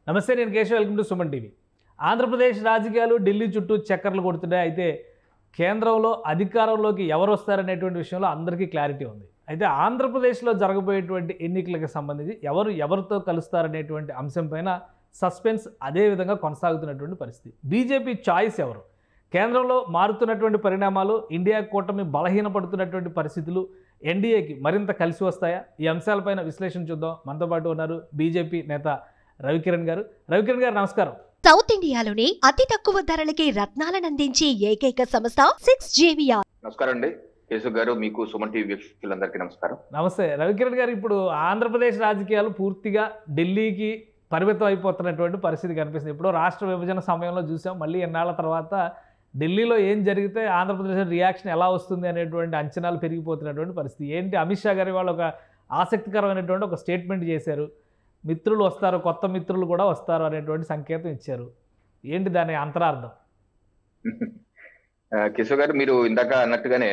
నమస్తే నేను Keshav welcome to Suman TV Andhra Pradesh రాజకీయాలు ఢిల్లీ చుట్టూ చక్కర్లు కొడుతున్నాయి అయితే కేంద్రంలో అధికారంలోకి ఎవరు వస్తారనేటువంటి విషయంలో అందరికీ క్లారిటీ ఉంది అయితే ఆంధ్రప్రదేశ్లో జరగబోయేటువంటి ఎన్నికలకు సంబంధించి ఎవరు ఎవరితో కలుస్తారనేటువంటి అంశం పైన సస్పెన్స్ అదే విధంగా కొనసాగుతున్నటువంటి పరిస్థితి బీజేపీ చాయిస్ ఎవరు కేంద్రంలో మారుతున్నటువంటి పరిణామాలు ఇండియా కూటమి బలహీనపడుతున్నటువంటి పరిస్థితులు ఎన్డీఏకి మరింత కలిసి వస్తాయా ఈ అంశాలపైన విశ్లేషణ చూద్దాం మనతో పాటు ఉన్నారు బీజేపీ నేత రవికిరణ్ గారు రవికిరణ్ గారు నమస్కారం సౌత్ ఇండియాలోనే అతి తక్కువ ధరలకి రత్నాలనందించే ఏకైక సంస్థ సిక్స్ జేవిఆర్ నమస్కారం అండి కేశవ్ గారు మీకు సుమన్ టీవీ వీక్షకులందరికీ నమస్కారం నమస్తే రవికిరణ్ గారు ఇప్పుడు ఆంధ్రప్రదేశ్ రాజకీయాలు పూర్తిగా ఢిల్లీకి పరిమితం అయిపోతున్నటువంటి పరిస్థితి కనిపిస్తుంది ఇప్పుడు రాష్ట్ర విభజన సమయంలో చూసాం మళ్ళీ ఎన్నాళ్ళ తర్వాత ఢిల్లీలో ఏం జరిగితే ఆంధ్రప్రదేశ్ రియాక్షన్ ఎలా వస్తుంది అనేటువంటి అంచనాలు పెరిగిపోతున్నటువంటి పరిస్థితి ఏంటి అమిత్ షా గారి వాళ్ళు ఒక ఆసక్తికరమైనటువంటి ఒక స్టేట్మెంట్ చేశారు మిత్రులు వస్తారు కొత్త మిత్రులు కూడా వస్తారు అనేటువంటి సంకేతం ఇచ్చారు ఏంటి దాని అంతరార్థం ఆ, కేశవ్ గారు మీరు ఇందాక అన్నట్టుగానే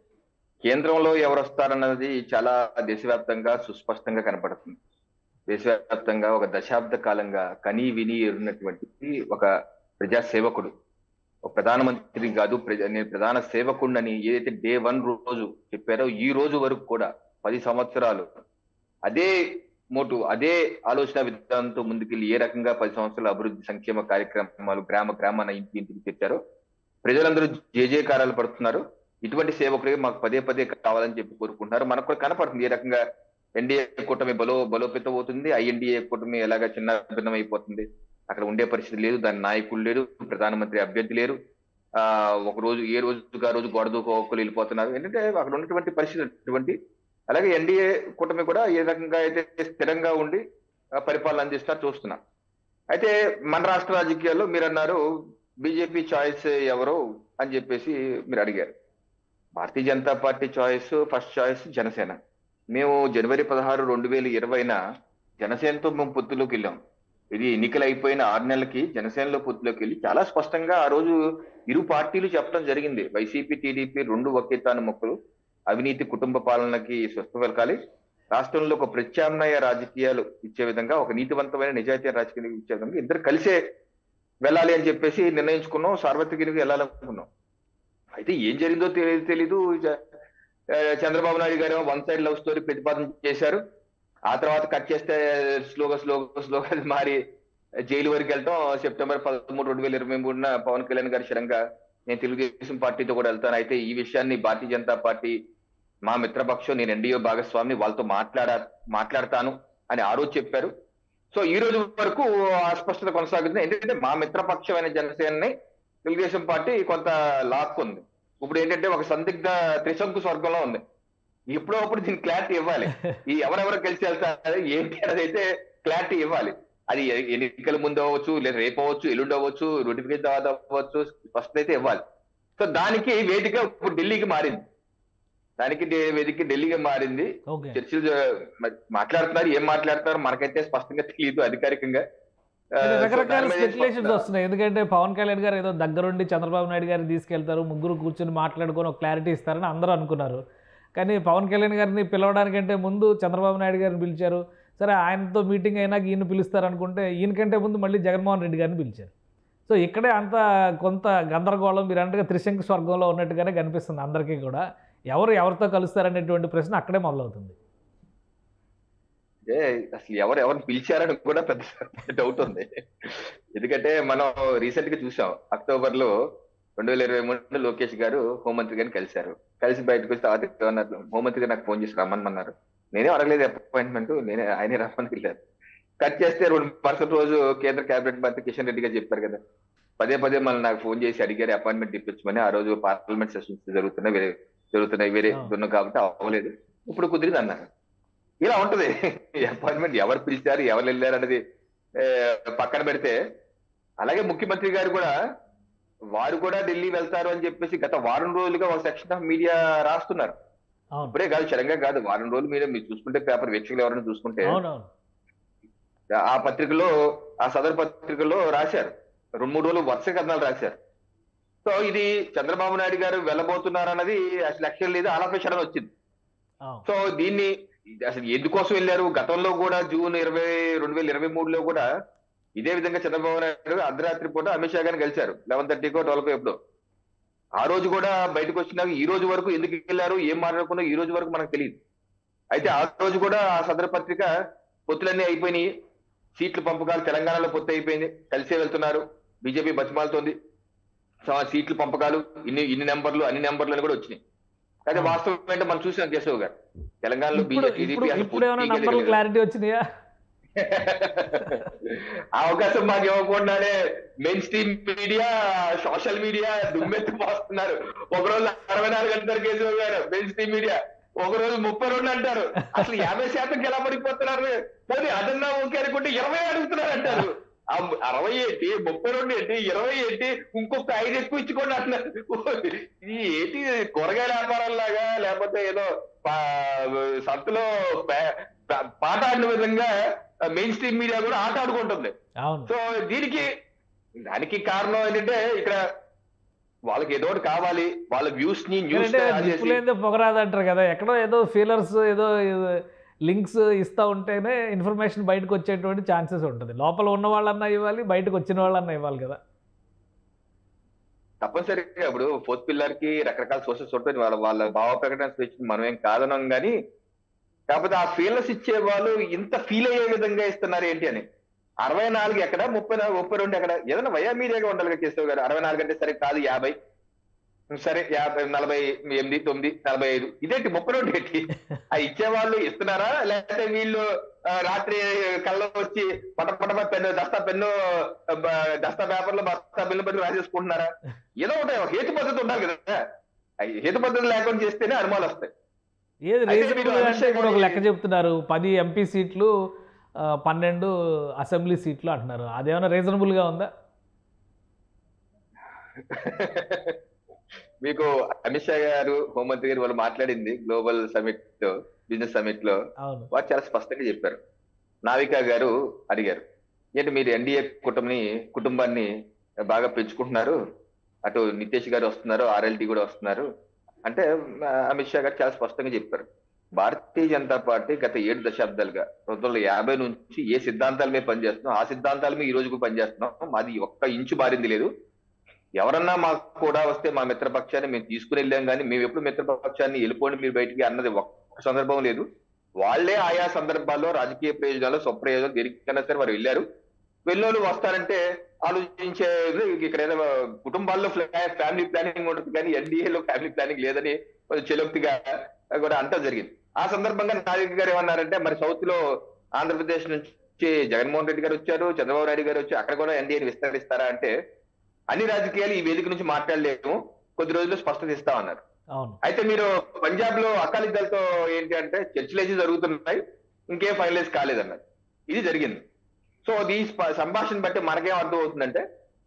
కేంద్రంలో ఎవరు వస్తారన్నది చాలా దేశవ్యాప్తంగా సుస్పష్టంగా కనపడుతుంది దేశవ్యాప్తంగా ఒక దశాబ్ద కాలంగా కని విని ఎరిగినటువంటి ఒక ప్రజా సేవకుడు ఒక ప్రధానమంత్రి కాదు ప్రజ- నేను ప్రధాన సేవకుడిని ఏదైతే డే వన్ రోజు చెప్పారో ఈ రోజు వరకు కూడా పది సంవత్సరాలు అదే మోటు అదే ఆలోచన విధానంతో ముందుకెళ్ళి ఏ రకంగా పది సంవత్సరాల అభివృద్ధి సంక్షేమ కార్యక్రమాలు గ్రామ గ్రామాన ఇంటి ఇంటికి తెచ్చారో ప్రజలందరూ జేజేకారాలు పడుతున్నారు ఇటువంటి సేవకులే మాకు పదే పదే కావాలని చెప్పి కోరుకుంటున్నారు మనకు కూడా కనపడుతుంది ఏ రకంగా ఎన్డీఏ కూటమి బలో బలోపేతం అవుతుంది ఐఎన్డీఏ కూటమి ఎలాగ చిన్న భిన్నం అయిపోతుంది అక్కడ ఉండే పరిస్థితి లేదు దాని నాయకులు లేరు ప్రధానమంత్రి అభ్యర్థి లేరు ఆ ఒక రోజు ఏ రోజుకు ఆ రోజు గొడవ ఒక్కరు వెళ్ళిపోతున్నారు ఏంటంటే అక్కడ ఉన్నటువంటి పరిస్థితి అటువంటి అలాగే ఎన్డీఏ కూటమి కూడా ఏ రకంగా అయితే స్థిరంగా ఉండి ఆ, పరిపాలన అందిస్తారు చూస్తున్నాం అయితే మన రాష్ట్ర రాజకీయాల్లో మీరు అన్నారు బీజేపీ చాయిస్ ఎవరు అని చెప్పేసి మీరు అడిగారు Bharatiya Janata Party choice first choice Janasena మేము జనవరి పదహారు రెండు వేల ఇరవైన జనసేనతో మేము పొత్తులోకి వెళ్ళాం ఇది ఎన్నికలు అయిపోయిన ఆరు నెలలకి జనసేనలో పొత్తులోకి వెళ్ళి చాలా స్పష్టంగా ఆ రోజు ఇరు పార్టీలు చెప్పడం జరిగింది వైసీపీ టీడీపీ రెండు ఒకే తాను మొక్కలు అవినీతి కుటుంబ పాలనకి స్వస్థ వెలకాలి రాష్ట్రంలో ఒక ప్రత్యామ్నాయ రాజకీయాలు ఇచ్చే విధంగా ఒక నీతివంతమైన నిజాయితీ రాజకీయాలు ఇచ్చే విధంగా ఇద్దరు కలిసే వెళ్ళాలి అని చెప్పేసి నిర్ణయించుకున్నాం సార్వత్రిక ఎన్నికలు వెళ్ళాలనుకున్నాం అయితే ఏం జరిగిందో తెలియదు తెలీదు జ- ఆ, చంద్రబాబు నాయుడు గారు వన్ సైడ్ లవ్ స్టోరీ ప్రతిపాదన చేశారు ఆ తర్వాత కట్ చేస్తే స్లోగా స్లోగా స్లోగా అది మారి జైలు వరకు వెళ్తాం సెప్టెంబర్ పదమూడు రెండు వేల ఇరవై మూడున పవన్ కళ్యాణ్ గారి శరంగా నేను తెలుగుదేశం పార్టీతో కూడా వెళ్తాను అయితే ఈ విషయాన్ని భారతీయ జనతా పార్టీ మా మిత్రపక్షం నేను ఎన్డీఏ భాగస్వామి వాళ్ళతో మాట్లాడా మాట్లాడతాను అని ఆ రోజు చెప్పారు సో ఈ రోజు వరకు అస్పష్టత కొనసాగుతుంది ఎందుకంటే మా మిత్రపక్షమైన జనసేనని తెలుగుదేశం పార్టీ కొంత లాక్కుంది ఇప్పుడు ఏంటంటే ఒక సందిగ్ధ త్రిశంకు స్వర్గంలో ఉంది ఎప్పుడో అప్పుడు దీనికి క్లారిటీ ఇవ్వాలి ఈ ఎవరెవరు కలిసి వెళ్తారు ఏంటి అనేది అయితే క్లారిటీ ఇవ్వాలి అది ఎ- ఎన్నికల ముందు అవ్వచ్చు లేదా రేపు అవ్వచ్చు ఎల్లుండి అవ్వచ్చు నోటిఫికేషన్ తర్వాత అవ్వచ్చు ఫస్ట్ అయితే ఇవ్వాలి సో దానికి వేదిక ఇప్పుడు ఢిల్లీకి మారింది దానికి ఢి- వేదిక ఢిల్లీకి మారింది ఓకే చర్చలు జ- మరి మాట్లాడుతున్నారు ఏం మాట్లాడుతున్నారు మనకైతే స్పష్టంగా తెలియదు అధికారికంగా ఆ, ఇది సో రకరకాల దాని మీద స్పెక్యులేషన్స్ స్పష్టత- వస్తున్నాయి ఎందుకంటే పవన్ కళ్యాణ్ గారు ఏదో దగ్గరుండి చంద్రబాబు నాయుడు గారిని తీసుకెళ్తారు ముగ్గురు కూర్చొని మాట్లాడుకొని ఒక క్లారిటీ ఇస్తారని అందరూ అనుకున్నారు కానీ పవన్ కళ్యాణ్ గారిని పిలవడానికంటే ముందు చంద్రబాబు నాయుడు గారిని పిలిచారు సరే ఆయనతో మీటింగ్ అయినాక ఈయన పిలుస్తారు అనుకుంటే ఈయనకంటే ముందు మళ్ళీ జగన్మోహన్ రెడ్డి గారిని పిలిచారు సో ఇక్కడే అంత కొంత గందరగోళం మీరు అన్నట్టుగా త్రిశంకు స్వర్గంలో ఉన్నట్టుగానే కనిపిస్తుంది అందరికీ కూడా ఎవరు ఎవరితో కలుస్తారనేటువంటి ప్రశ్న అక్కడే మొదలవుతుంది ఏ అసలు ఎవరు ఎవరిని పిలిచారని కూడా పెద్ద డౌట్ ఉంది ఎందుకంటే మనం రీసెంట్ గా చూసాం అక్టోబర్ లో రెండు వేల ఇరవై మూడు లోకేష్ గారు హోంమంత్రి గారిని కలిశారు కలిసి బయటకు వస్తే తర్వాత గవర్నర్ హోంమంత్రి గారు నాకు ఫోన్ చేసి రమ్మన్నారు నేనే అడగలేదు అపాయింట్మెంట్ నేనే ఆయనే రమ్మని వెళ్ళారు కట్ చేస్తే రెండు మరుసటి రోజు కేంద్ర కేబినెట్ మంత్రి కిషన్ రెడ్డి గారు చెప్పారు కదా పదే పదే మళ్ళీ నాకు ఫోన్ చేసి అడిగారు అపాయింట్మెంట్ ఇప్పించమని ఆ రోజు పార్లమెంట్ సెషన్స్ జరుగుతున్నాయి వేరే జరుగుతున్నాయి వేరే ఆ. దున్నం కాబట్టి అవ్వలేదు ఇప్పుడు కుదిరింది అన్నారు ఇలా ఉంటది అపాయింట్మెంట్ ఎవరు పిలిచారు ఎవరు వెళ్ళారు అనేది ఏ, పక్కన పెడితే అలాగే ముఖ్యమంత్రి గారు కూడా వారు కూడా ఢిల్లీ వెళ్తారు అని చెప్పేసి గత వారం రోజులుగా ఒక సెక్షన్ ఆఫ్ మీడియా రాస్తున్నారు అవును ఇప్పుడే కాదు సడన్గా కాదు వారం రోజులు మీద మీరు చూసుకుంటే పేపర్ వీక్షకులు ఎవరైనా చూసుకుంటే అవునవును ఆ పత్రికలో ఆ సదరు పత్రికలో రాశారు రెండు మూడు రోజులు వరుస కథనాలు రాశారు సో ఇది చంద్రబాబు నాయుడు గారు వెళ్ళబోతున్నారు అన్నది అసలు లక్ష్యం లేదు ఆలపేషన్ వచ్చింది అవును సో దీన్ని ఇది అసలు ఎందుకోసం వెళ్ళారు గతంలో కూడా జూన్ ఇరవై రెండు వేల ఇరవై మూడులో కూడా ఇదే విధంగా చంద్రబాబు నాయుడు అర్ధరాత్రి పూట అమిత్ షా గారిని కలిశారు లెవెన్ థర్టీకో ట్వెల్వ్ ఎప్పుడో ఆ రోజు కూడా బయటకు వచ్చినాక ఈ రోజు వరకు ఎందుకు వెళ్ళారు ఏం మాట్లాడుకున్నా ఈ రోజు వరకు మనకు తెలియదు అయితే ఆ రోజు కూడా ఆ సదర పత్రిక పొత్తులన్నీ అయిపోయినాయి సీట్ల పంపకాలు తెలంగాణలో పొత్తు అయిపోయింది కలిసే వెళ్తున్నారు బీజేపీ బతిమాలుతోంది సో ఆ సీట్ల పంపకాలు ఇన్ని ఇన్ని నెంబర్లు అన్ని నెంబర్లు అని కూడా వచ్చినాయి అయితే వాస్తవం ఏంటో మనం చూసాం కేశవ్ గారు తెలంగాణలో ఇప్పుడు బీజేపీ ఇప్పుడు అసలు ఇప్పుడు ఏమైనా పూర్తిగా నంబర్లు తెలియదు. క్లారిటీ వచ్చినాయా ఆ అవకాశం మాకు ఇవ్వకుండానే mainstream media social media దుమ్మెత్తి పోస్తున్నారు ఒక రోజు అరవై నాలుగు అంటారు కేసీఆర్ గారు మెయిన్ స్ట్రీమ్ మీడియా ఒక రోజు ముప్పై రెండు అంటారు అసలు యాభై శాతం ఎలా పడిపోతున్నారు పోనీ అదన్నా ఓకే అనుకుంటే ఇరవై అడుగుతున్నారు అంటారు ఆ అరవై ఏంటి ముప్పై రెండు ఏంటి ఇరవై ఏంటి ఇంకొక ఐదు ఎక్కువ ఇచ్చుకోండి అంటున్నారు ఇది ఏంటి కూరగాయల వ్యాపారాల్లాగా లేకపోతే ఏదో పా- సంతలో పే- పా- పాట ఆడిన విధంగా మెయిన్ స్ట్రీమ్ మీడియా కూడా ఆట ఆడుకుంటుంది అవును సో దీనికి దానికి కారణం ఏంటంటే ఇక్కడ వాళ్ళకి ఏదో ఒకటి కావాలి వాళ్ళ వ్యూస్ ని న్యూస్ అంటే నిప్పులేందో పొగరాదు అంటారు కదా ఎక్కడో ఏదో ఫీలర్స్ ఏదో లింక్స్ ఇస్తా ఉంటేనే ఇన్ఫర్మేషన్ బయటకు వచ్చేటువంటి ఛాన్సెస్ ఉంటుంది లోపల ఉన్న వాళ్ళన్నా ఇవ్వాలి బయటకు వచ్చిన వాళ్ళన్నా ఇవ్వాలి కదా తప్పనిసరిగా ఇప్పుడు ఫోర్త్ పిల్లర్ కి రకరకాల సోర్సెస్ ఉంటాయి వాళ్ళ వాళ్ళ భావ ప్రకటన స్వేచ్ఛ మనం ఏం కాదనం కానీ కాకపోతే ఆ ఫీల్స్ ఇచ్చే వాళ్ళు ఇంత ఫీల్ అయ్యే విధంగా ఇస్తున్నారు ఏంటి అని అరవై నాలుగు ఎక్కడ ముప్పై నాలుగు ముప్పై రెండు ఎక్కడ ఏదైనా వయా మీడియాగా ఉండాలి కదా కేశవ్ గారు అరవై నాలుగు అంటే సరే కాదు యాభై సరే యాభై నలభై ఎనిమిది తొమ్మిది నలభై ఐదు ఇదేంటి ముప్పై రెండు ఏంటి ఆ ఇచ్చే వాళ్ళు ఇస్తున్నారా లేకపోతే వీళ్ళు ఆ, రాత్రి కళ్ళ వచ్చి పట పట పట పెన్ను దస్తా పెన్ను ఆ, బ- దస్తా పేపర్లో బస్తా బిల్లు పెట్టి రాసేసుకుంటున్నారా ఏదో ఒకటి హేతు పద్ధతి ఉండాలి కదా ఆ హేతు పద్ధతి లేకుండా చేస్తేనే అనుమానాలు వస్తాయి ఏది అయితే రీజనబుల్ మీరు అంటే ఇప్పుడు ఒక అభిషేక్ లెక్క చెప్తున్నారు పది ఎంపీ సీట్లు ఆ, పన్నెండు అసెంబ్లీ సీట్లు అంటున్నారు అదేమైనా రీజనబుల్గా ఉందా మీకు అమిత్ షా గారు హోంమంత్రి గారు వాళ్ళు మాట్లాడింది గ్లోబల్ సమిట్ లో బిజినెస్ సమిట్ లో అవును వారు చాలా స్పష్టంగా చెప్పారు నావికా గారు అడిగారు ఏంటి మీరు ఎన్డీఏ కుటుంబని కుటుంబాన్ని బాగా పెంచుకుంటున్నారు అటు నితీష్ గారు వస్తున్నారు ఆర్ఎల్టీ కూడా వస్తున్నారు అంటే ఆ, అమిత్ షా గారు చాలా స్పష్టంగా చెప్పారు భారతీయ జనతా పార్టీ గత ఏడు దశాబ్దాలుగా రెండు వందల యాభై నుంచి ఏ సిద్ధాంతాల మీద పనిచేస్తున్నాం ఆ సిద్ధాంతాల మీద ఈ రోజుకు పనిచేస్తున్నాం మాది ఒక్క ఇంచు మారింది లేదు ఎవరన్నా మాకు కూడా వస్తే మా మిత్రపక్షాన్ని మేము తీసుకుని వెళ్ళాం కానీ మేము ఎప్పుడు మిత్రపక్షాన్ని వెళ్ళిపోండి మీరు బయటికి అన్నది ఒక్క సందర్భం లేదు వాళ్ళే ఆయా సందర్భాల్లో రాజకీయ ప్రయోజనాలు స్వప్రయోజనాలు దేనికైనా సరే వారు వెళ్ళారు వెళ్ళోళ్ళు వస్తారంటే ఆలోచించే ఇక్కడ ఏదో కుటుంబాల్లో ఫ్యామిలీ ప్లానింగ్ ఉంటుంది కానీ ఎన్డీఏలో ఫ్యామిలీ ప్లానింగ్ లేదని కొంచెం చెలోక్తిగా కూడా అంతా జరిగింది ఆ సందర్భంగా నాయక్ గారు ఏమన్నారంటే మరి సౌత్ లో ఆంధ్రప్రదేశ్ నుంచి జగన్మోహన్ రెడ్డి గారు వచ్చారు చంద్రబాబు నాయుడు గారు వచ్చి అక్కడ కూడా ఎన్డీఏని విస్తరిస్తారా అంటే అన్ని రాజకీయాలు ఈ వేదిక నుంచి మాట్లాడలేము కొద్ది రోజుల్లో స్పష్టత ఇస్తామన్నారు అవును అయితే మీరు పంజాబ్ లో అకాలీ దళతో ఏంటి అంటే చర్చలేసి జరుగుతున్నాయి ఇంకేం ఫైనలైజ్ కాలేదన్నారు ఇది జరిగింది సో ఈ స్ప- సంభాషణ బట్టి మనకేం అర్థం అవుతుందంటే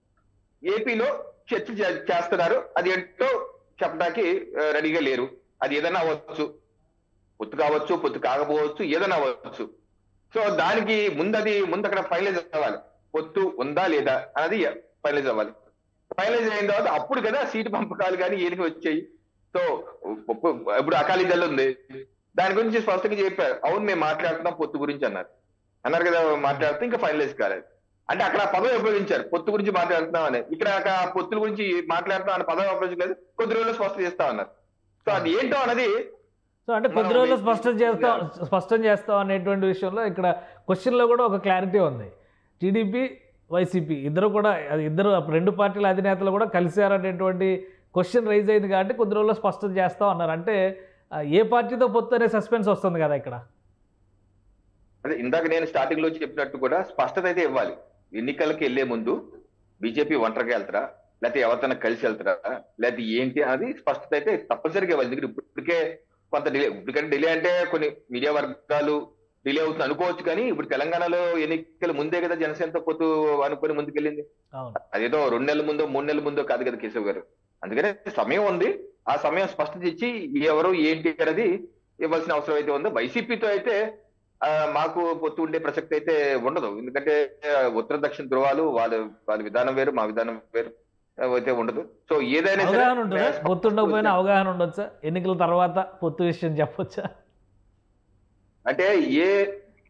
ఏపీలో చర్చ చే- చేస్తున్నారు అది ఏంటో చెప్పడానికి ఆ, రెడీగా లేరు అది ఏదైనా అవ్వచ్చు పొత్తు కావచ్చు పొత్తు కాకపోవచ్చు ఏదైనా అవ్వచ్చు సో దానికి ముందు అది ముందు అక్కడ ఫైనలైజ్ అవ్వాలి పొత్తు ఉందా లేదా అనేది ఫైనలైజ్ అవ్వాలి ఫైనలైజ్ అయిన తర్వాత అప్పుడు కదా సీటు పంపకాలు కానీ ఏనికి వచ్చాయి సో ఉప్పు- ఇప్పుడు అకాలీ దళ ఉంది దాని గురించి స్పష్టంగా చెప్పారు అవును మేము మాట్లాడుతున్నాం పొత్తు గురించి అన్నారు అన్నారు కదా మాట్లాడితే ఇంకా ఫైనలైజ్ కాలేదు అంటే అక్కడ ఆ పదవి ఉపయోగించారు పొత్తు గురించి మాట్లాడుతున్నాం అని ఇక్కడ ఆ పొత్తుల గురించి మాట్లాడుతున్నాం అనే పదవి ఉపయోగించలేదు కొద్ది రోజులు స్పష్టం చేస్తా అన్నారు సో అది ఏంటో అన్నది సో అంటే కొద్ది మనం రోజులు మీ- స్పష్టం చేస్తాం స్పష్టం చేస్తాం అనేటువంటి విషయంలో ఇక్కడ క్వశ్చన్లో కూడా ఒక క్లారిటీ ఉంది టీడీపీ వైసీపీ ఇద్దరు కూడా అది ఇద్దరు రెండు పార్టీల అధినేతలు కూడా కలిశారనేటువంటి క్వశ్చన్ రైజ్ అయింది కాబట్టి కొద్ది రోజుల్లో స్పష్టం చేస్తాం అన్నారు అంటే ఆ, ఏ పార్టీతో పొత్తు అనే సస్పెన్స్ వస్తుంది కదా ఇక్కడ అదే ఇందాక నేను స్టార్టింగ్ లో చెప్పినట్టు కూడా స్పష్టత అయితే ఇవ్వాలి ఎన్నికలకి వెళ్లే ముందు బీజేపీ ఒంటరిగా వెళ్తారా లేకపోతే ఎవరితోనా కలిసి వెళ్తారా లేకపోతే ఏంటి అనేది స్పష్టత అయితే తప్పనిసరిగా ఇవ్వాలి ఎందుకంటే ఇప్పటికే కొంత డిలే ఇప్పటికంటే డిలే అంటే కొన్ని మీడియా వర్గాలు డిలే అవుతుంది అనుకోవచ్చు కానీ ఇప్పుడు తెలంగాణలో ఎన్నికల ముందే కదా జనసేనతో పొత్తు అనుకుని ముందుకెళ్ళింది అవును అదేదో రెండు నెలల ముందో మూడు నెలల ముందో కాదు కదా కేశవ్ గారు అందుకనే సమయం ఉంది ఆ సమయం స్పష్టత ఇచ్చి ఎవరు ఏంటి అనేది ఇవ్వాల్సిన అవసరం అయితే ఉందో వైసీపీతో అయితే ఆ, మాకు పొత్తు ఉండే ప్రసక్తి అయితే ఉండదు ఎందుకంటే ఆ, ఉత్తర దక్షిణ ధృవాలు వాళ్ళ వాళ్ళ విధానం వేరు మా విధానం వేరు ఆ, అయితే ఉండదు సో ఏదైనా సరే అవగాహన ఉంటుందా పొత్తు ఉండకపోయినా అవగాహన ఉండొచ్చా ఎన్నికల తర్వాత పొత్తు విషయం చెప్పొచ్చా అంటే ఏ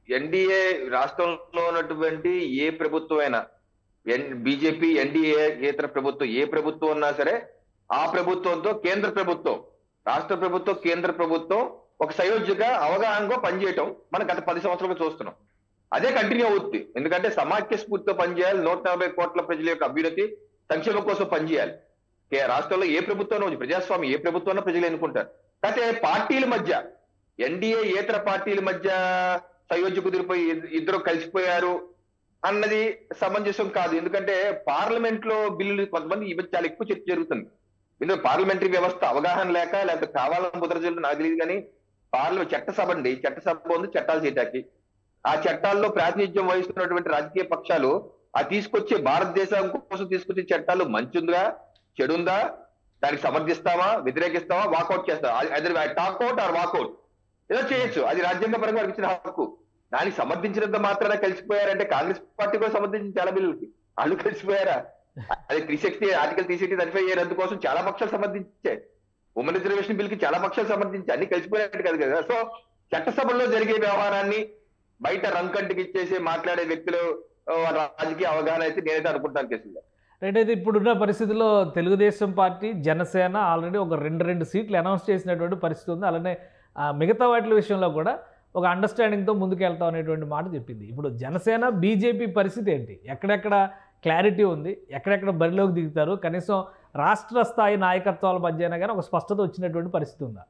ఎన్డీఏ రాష్ట్రంలో ఉన్నటువంటి ఏ ప్రభుత్వం అయినా ఎన్ బీజేపీ ఎన్డీఏ ఇతర ప్రభుత్వం ఏ ప్రభుత్వం ఉన్నా సరే ఆ ప్రభుత్వంతో కేంద్ర ప్రభుత్వం రాష్ట్ర ప్రభుత్వం కేంద్ర ప్రభుత్వం ఒక సయోధ్యగా అవగాహనగా పనిచేయటం మనం గత పది సంవత్సరాలుగా చూస్తున్నాం అదే కంటిన్యూ అవుతుంది ఎందుకంటే సమాఖ్య స్ఫూర్తితో పనిచేయాలి నూట నలభై కోట్ల ప్రజల యొక్క అభ్యున్నతి సంక్షేమం కోసం పనిచేయాలి కే- రాష్ట్రంలో ఏ ప్రభుత్వం ఉంది ప్రజాస్వామ్యం ఏ ప్రభుత్వం ప్రజలు ఎన్నుకుంటారు అయితే పార్టీల మధ్య ఎన్డీఏ ఏతర పార్టీల మధ్య సయోధ్య కుదిరిపోయి ఇద్- ఇద్దరు కలిసిపోయారు అన్నది సమంజసం కాదు ఎందుకంటే పార్లమెంట్ లో బిల్లులు కొంతమంది ఈ మధ్య చాలా ఎక్కువ చర్చ జరుగుతుంది ఎందుకంటే పార్లమెంటరీ వ్యవస్థ అవగాహన లేక లేకపోతే కావాలని కుదరజల్లు నాకు తెలియదు కానీ పార్లమెంట్ చట్టసభ అండి చట్టసభ ఉంది చట్టాలు చేయటానికి ఆ చట్టాల్లో ప్రాతినిధ్యం వహిస్తున్నటువంటి రాజకీయ పక్షాలు ఆ తీసుకొచ్చే భారతదేశం కోసం తీసుకొచ్చే చట్టాలు మంచిగా చెడుందా దానికి సమర్థిస్తావా వ్యతిరేకిస్తావా వాకౌట్ చేస్తావా అది టాక్అవుట్ ఆర్ వాకౌట్ ఏదో చేయొచ్చు అది రాజ్యాంగ పరంగా వారికి ఇచ్చిన హక్కు దానికి సమర్థించినంత మాత్రాన కలిసిపోయారంటే కాంగ్రెస్ పార్టీ కూడా సమర్థించింది చాలా బిల్లులకి వాళ్ళు కలిసిపోయారా అది three sixty article three sixty thirty five రద్దు కోసం చాలా పక్షాలు సమర్థించాయి ఉమెన్ రిజర్వేషన్ బిల్ కి చాలా పక్షాలు సమర్థించాయి అన్ని కలిసిపోయినట్టు కాదు కదా సో చట్టసభల్లో జరిగే వ్యవహారాన్ని బయట రంకంటికి ఇచ్చేసి మాట్లాడే వ్యక్తులు ఆ, రాజకీయ అవగాహన అయితే నేనైతే అనుకుంటాను కేసులో రైట్ అయితే ఇప్పుడున్న పరిస్థితిలో తెలుగుదేశం పార్టీ జనసేన ఆల్రెడీ ఒక రెండు రెండు సీట్లు అనౌన్స్ చేసినటువంటి పరిస్థితి ఉంది అలానే ఆ, మిగతా వాటి విషయంలో కూడా ఒక అండర్స్టాండింగ్తో ముందుకెళ్తాం అనేటువంటి మాట చెప్పింది ఇప్పుడు జనసేన బీజేపీ పరిస్థితి ఏంటి ఎక్కడెక్కడ క్లారిటీ ఉంది ఎక్కడెక్కడ బరిలోకి దిగుతారు కనీసం రాష్ట్ర స్థాయి నాయకత్వాల మధ్య అయినా కానీ ఒక స్పష్టత వచ్చినటువంటి పరిస్థితి ఉందా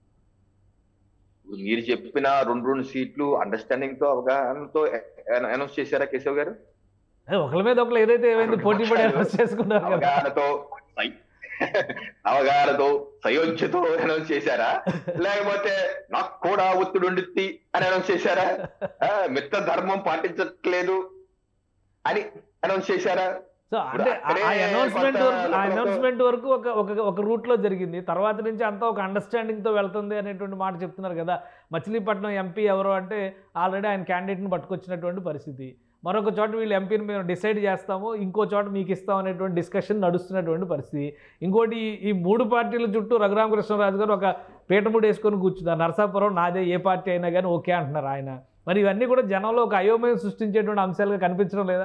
మీరు చెప్పిన రెండు రెండు సీట్లు అండర్స్టాండింగ్ తో అవగాహనతో అనౌన్స్ చేశారా కేశవ్ గారు అదే ఒకరి మీద ఒకరు ఏదైతే ఏమైంది పోటీ పడి అనౌన్స్ చేసుకున్నారు కదా అవగాహనతో సై- అవగాహనతో సయోధ్యతో అనౌన్స్ చేశారా లేకపోతే నాకు కూడా ఒత్తిడి ఉండిద్ది అని అనౌన్స్ చేశారా ఆ, మిత్ర ధర్మం పాటించట్లేదు అని అనౌన్స్ చేశారా సో అంటే ఆ- ఆ అక్కడే అనౌన్స్మెంట్ కొంత వరకు ఆ లోపల- అనౌన్స్మెంట్ వరకు ఒక ఒక ఒక రూట్లో జరిగింది తర్వాత నుంచి అంతా ఒక అండర్స్టాండింగ్తో వెళ్తుంది అనేటువంటి మాట చెప్తున్నారు కదా మచిలీపట్నం ఎంపీ ఎవరు అంటే ఆల్రెడీ ఆయన క్యాండిడేట్ని పట్టుకొచ్చినటువంటి పరిస్థితి మరొక చోట వీళ్ళు ఎంపీని మేము డిసైడ్ చేస్తాము ఇంకో చోట మీకు ఇస్తాం అనేటువంటి డిస్కషన్ నడుస్తున్నటువంటి పరిస్థితి ఇంకోటి ఈ- ఈ మూడు పార్టీల చుట్టూ రఘురామకృష్ణరాజు గారు ఒక పీఠముడు వేసుకొని కూర్చున్నారు నరసాపురం నాదే ఏ పార్టీ అయినా కానీ ఓకే అంటున్నారు ఆయన మరి ఇవన్నీ కూడా జనంలో ఒక అయోమయం సృష్టించేటువంటి అంశాలుగా కనిపించడం లేదా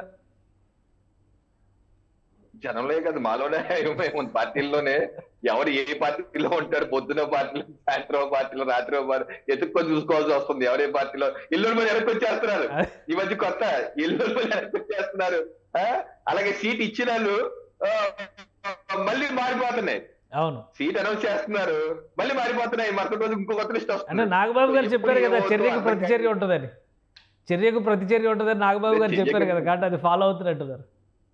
జనంలో కాదు మాలోనే ఏమేమి ఉంది. పార్టీల్లోనే ఎవరు ఏ పార్టీలో ఉంటారు పొద్దున పార్టీలో సాయంత్రం పార్టీలో రాత్రి పార్టీ ఎత్తుక్కొని చూసుకోవాల్సి వస్తుంది ఎవరే పార్టీలో ఇల్లు మీద వెనక్కి వచ్చేస్తున్నారు ఈ మధ్య కొత్త ఇల్లు మీద వెనక్కి వచ్చేస్తున్నారు ఆ? అలాగే సీట్ ఇచ్చిన వాళ్ళు ఆ, మళ్ళీ మారిపోతున్నాయి అవును సీట్ అనౌన్స్ చేస్తున్నారు మళ్ళీ మారిపోతున్నాయి మరుసటి రోజు ఇంకో కొత్త లిస్ట్ అంటే వస్తుంది నాగబాబు గారు ఎప్పుడు చెప్పారు కదా ఏమవుతుందో చర్యకు అర్థం ప్రతిచర్య ఉంటుందని చర్యకు ప్రతిచర్య ఉంటుందని నాగబాబు గారు చర్యకు- చెప్పారు కదా కాబట్టి అది ఫాలో అవుతున్నట్టున్నారు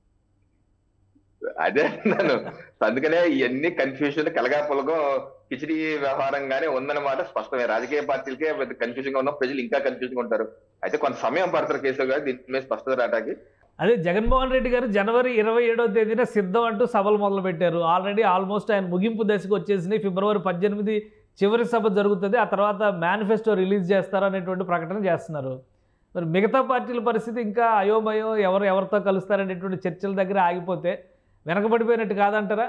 అదే అన్నాను అందుకనే ఇవన్నీ కన్ఫ్యూజన్ కలగాపులగో కిచిడి వ్యవహారంగానే ఉందన్నమాట స్పష్టమే రాజకీయ పార్టీలకే పెద్ద కన్ఫ్యూజన్ గా ఉన్నాం ప్రజలు ఇంకా కన్ఫ్యూజన్ గా ఉంటారు అయితే కొంత సమయం పడతారు కేశవ్ గారు దీని మీద స్పష్టత రావడానికి అదే జగన్మోహన్ రెడ్డి గారు జనవరి ఇరవై ఏడవ తేదీన సిద్ధం అంటూ సభలు మొదలు పెట్టారు ఆల్రెడీ ఆల్మోస్ట్ ఆయన ముగింపు దశకు వచ్చేసినాయి ఫిబ్రవరి పద్దెనిమిది చివరి సభ జరుగుతుంది ఆ తర్వాత మేనిఫెస్టో రిలీజ్ చేస్తారు అనేటువంటి ప్రకటన చేస్తున్నారు మరి మిగతా పార్టీల పరిస్థితి ఇంకా అయోమయం ఎవరు ఎవరితో కలుస్తారనేటువంటి చర్చల దగ్గర ఆగిపోతే వెనకబడిపోయినట్టు కాదంటారా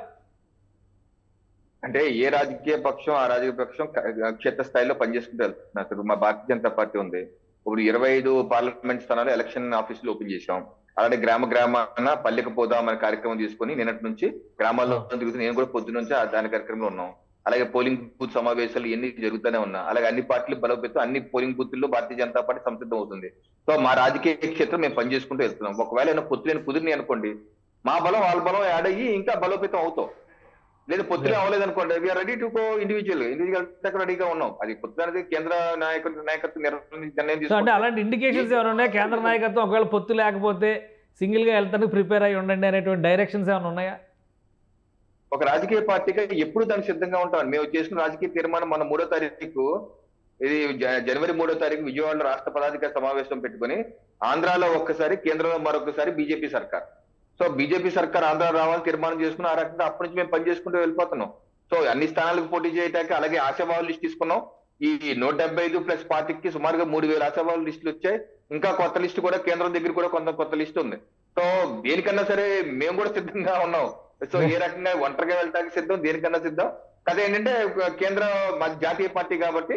అంటే ఏ రాజకీయ పక్షం ఆ రాజకీయ పక్షం క- క్షేత్ర స్థాయిలో పనిచేసుకుంటూ వెళ్తున్నారు ఇప్పుడు మా భారతీయ జనతా పార్టీ ఉంది ఇప్పుడు ఇరవై ఐదు పార్లమెంట్ స్థానాలు ఎలక్షన్ ఆఫీసులు ఓపెన్ చేశాం అలాగే గ్రామ గ్రామాన పల్లెకి పోదాం అనే కార్యక్రమం తీసుకొని నిన్నటి నుంచి గ్రామాల్లో తిరుగుతూ నేను కూడా పొద్దు నుంచి ఆ దాని కార్యక్రమంలో ఉన్నాం అలాగే పోలింగ్ బూత్ సమావేశాలు ఎన్ని జరుగుతూనే ఉన్నా అలాగే అన్ని పార్టీలు బలోపేతం అన్ని పోలింగ్ బూత్ల్లో భారతీయ జనతా పార్టీ సంసిద్ధం అవుతుంది సో మా రాజకీయ క్షేత్రం మేము పనిచేసుకుంటూ వెళ్తున్నాం ఒకవేళ ఏమైనా పొత్తులేని కుదిరిని అనుకోండి మా బలం వాళ్ళ బలం యాడ్ అయ్యి ఇంకా బలోపేతం అవుతాం లేదు పొత్తులే అవ్వలేదు అనుకోండి we're ready to go individual individual రెడీగా ఉన్నాం అది పొత్తు అనేది కేంద్ర నాయకుల నాయకత్వం నిర్ణయం నిర్ణయం సో అంటే తీసుకుంటే అలాంటి ఇండికేషన్స్ ఏమైనా ఉన్నాయా కేంద్ర నాయకత్వం ఒకవేళ పొత్తు లేకపోతే సింగిల్గా వెళ్తానికి ప్రిపేర్ అయ్యి ఉండండి అనేటువంటి డైరెక్షన్స్ ఏమైనా ఉన్నాయా ఒక రాజకీయ పార్టీగా ఎప్పుడు దానికి సిద్ధంగా ఉంటాం మేము చేసుకున్న రాజకీయ తీర్మానం మన మూడో తారీఖు ఇది జ- జనవరి మూడో తారీఖు విజయవాడలో రాష్ట్ర పదాధికార సమావేశం పెట్టుకొని ఆంధ్రాలో ఒక్కసారి కేంద్రంలో మరొకసారి బీజేపీ సర్కార్ సో బీజేపీ సర్కార్ ఆంధ్ర రావాలని తీర్మానం చేసుకుని ఆ రకంగా అప్పటి నుంచి మేము పనిచేసుకుంటూ వెళ్ళిపోతున్నాం సో అన్ని స్థానాలకు పోటీ చేయడానికి అలాగే ఆశాభావం లిస్ట్ తీసుకున్నాం ఈ నూట డెబ్బై ఐదు ప్లస్ పార్టీకి సుమారుగా మూడు వేల ఆశాభావం లిస్టులు వచ్చాయి ఇంకా కొత్త లిస్ట్ కూడా కేంద్రం దగ్గర కూడా కొంత కొత్త లిస్ట్ ఉంది సో దేనికన్నా సరే మేము కూడా సిద్ధంగా ఉన్నాం సో ఏ రకంగా ఒంటరిగా వెళ్ళడానికి సిద్ధం దేనికన్నా సిద్ధం కథ ఏంటంటే కేంద్ర మా జాతీయ పార్టీ కాబట్టి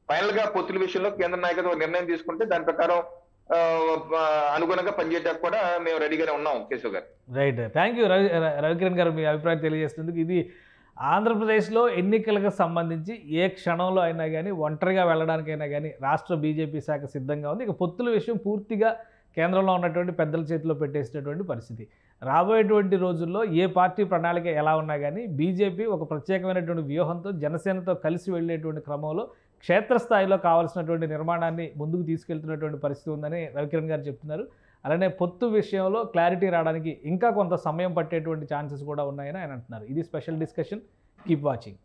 ఫైనల్ గా పొత్తుల విషయంలో కేంద్ర నాయకత్వం ఒక నిర్ణయం తీసుకుంటే దాని ప్రకారం ఆ, ఆ, అనుగుణంగా పనిచేయడానికి కూడా మేము రెడీగానే ఉన్నాం కేశవ్ గారు రైట్ థ్యాంక్ యూ రవి ర- రవికిరణ్ గారు మీ అభిప్రాయం తెలియజేసినందుకు ఇది ఆంధ్రప్రదేశ్లో ఎన్నికలకు సంబంధించి ఏ క్షణంలో అయినా కానీ ఒంటరిగా వెళ్ళడానికైనా కానీ రాష్ట్ర బీజేపీ శాఖ సిద్ధంగా ఉంది ఇక పొత్తుల విషయం పూర్తిగా కేంద్రంలో ఉన్నటువంటి పెద్దల చేతిలో పెట్టేసినటువంటి పరిస్థితి రాబోయేటువంటి రోజుల్లో ఏ పార్టీ ప్రణాళిక ఎలా ఉన్నా కానీ బీజేపీ ఒక ప్రత్యేకమైనటువంటి వ్యూహంతో జనసేనతో కలిసి వెళ్ళేటువంటి క్రమంలో క్షేత్రస్థాయిలో కావాల్సినటువంటి నిర్మాణాన్ని ముందుకు తీసుకెళ్తున్నటువంటి పరిస్థితి ఉందని రవికిరణ్ గారు చెప్తున్నారు అలానే పొత్తు విషయంలో క్లారిటీ రావడానికి ఇంకా కొంత సమయం పట్టేటువంటి ఛాన్సెస్ కూడా ఉన్నాయని ఆయన అంటున్నారు ఇది స్పెషల్ డిస్కషన్ కీప్ వాచింగ్